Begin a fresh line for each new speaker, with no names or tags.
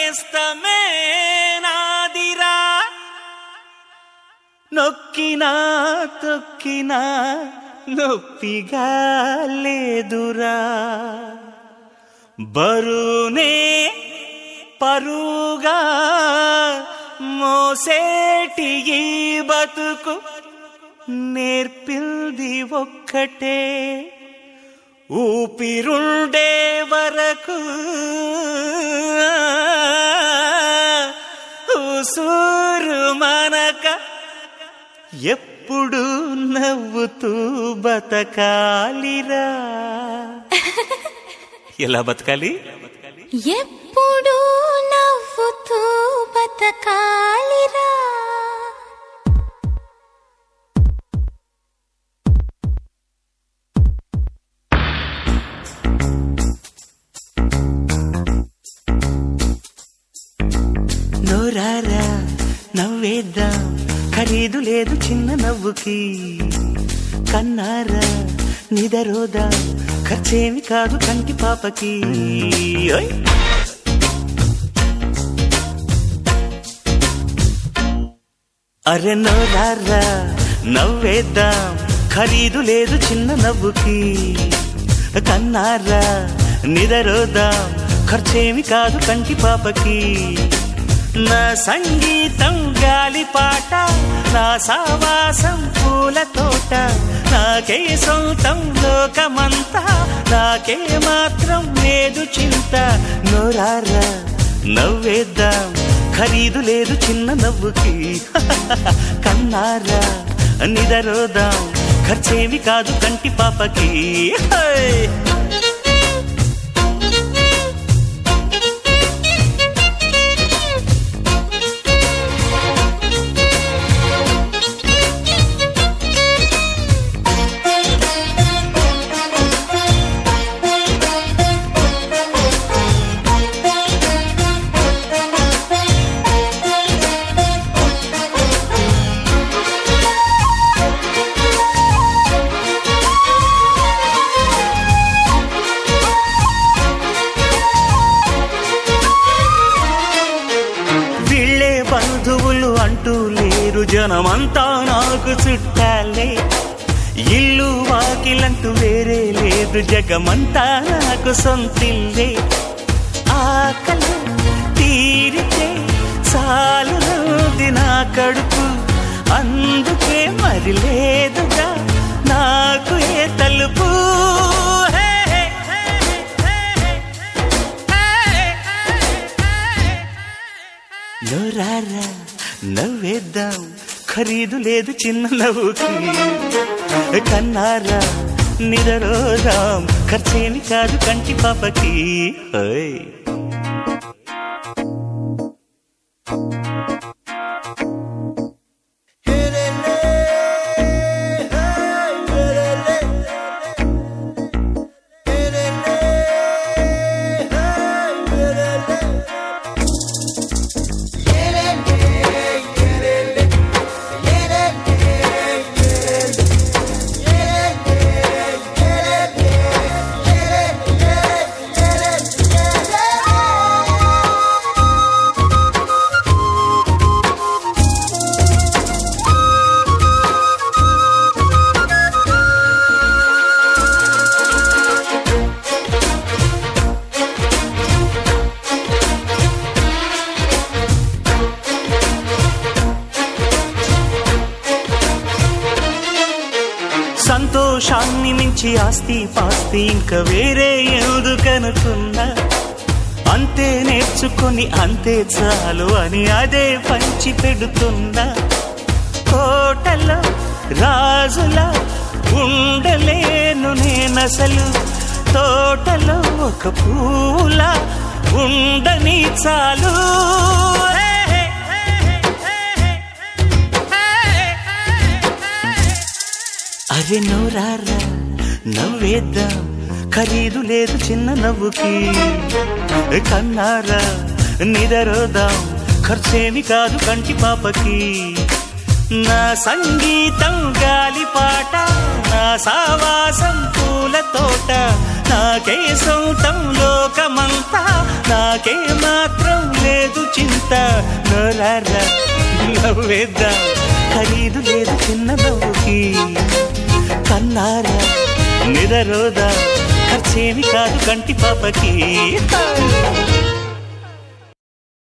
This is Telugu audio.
నేస్తమే నాదిరా నొక్కినా తొక్కినా నొప్పిగా లేదురా బరునే పరుగా మోసేటి ఈ బతుకు నేర్పింది ఒక్కటే ఊపిరుండే వరకు ఉసూరు మనక ఎప్పుడు నవ్వుతూ బతకాలిరా ఎలా బతకాలి
ఎప్పుడు నవ్వుతూ బతకాలిరా
నోరారా నవ్వేద్దాం ఖరీదు లేదు చిన్న నవ్వుకి కన్నారా నిదరోదా ఖర్చేమి కాదు కంటి పాపకి ఓయ్! అరె నోరారా నవ్వేద్దాం ఖరీదు లేదు చిన్న నవ్వుకి కన్నారా నిదరోదాం ఖర్చేమి కాదు కంటి పాపకి నా సంగీతం గాలి పాట నా సావాసం పూల తోట నాకే సొంతం లోకమంతా నాకే మాత్రం లేదు చింత నోరారా నవ్వేద్దాం ఖరీదు లేదు చిన్న నవ్వుకి కన్నారా నిదరోదాం ఖర్చేమి కాదు కంటి పాపకి హై! వీళ్ళే బంధువులు అంటూ లేరు జనమంతా నాకు చుట్టాలే ఇల్లు వాకిలంటూ వేరే లేదు జగమంతా నాకు సొంతిల్లే ఆకలి తీరితే చాలు నవ్వుది నా కడుపు అందుకే మరి లేదుగా నాకు ఏ తలుపు హే, హే, హే, హే, హే, హే. నోరారా నవ్వేద్దాం ఖరీదు లేదు చిన్న నవ్వుకి కన్నారా నిదరోదాం ఖర్చేమి కాదు కంటి పాపకి ఓయ్ సంతోషాన్ని మించి ఆస్తి పాస్తి ఇంకా వేరే ఎందుకనుకున్నా అంతే నేర్చుకొని అంతే చాలు అని అదే పంచి పెడుతున్నా కోటలో రాజులా ఉండలేను నేనసలు తోటలో ఒక పూల ఉండని చాలు హే, హే, హే, హే, హే, హే, హే. అరే నోరారా నవ్వేద్దాం ఖరీదు లేదు చిన్న నవ్వుకి కన్నారా నిదరోదాం ఖర్చేమి కాదు కంటి పాపకి నా సంగీతం గాలిపాట నా సావాసం పూల తోట నాకే సొంతం లోకమంతా నాకే మాత్రం లేదు చింత నోరారా నవ్వేద్దాం ఖరీదు లేదు చిన్న నవ్వుకి కన్నారా నిదరోదా ఖర్చేమి కాదు కంటి పాపకి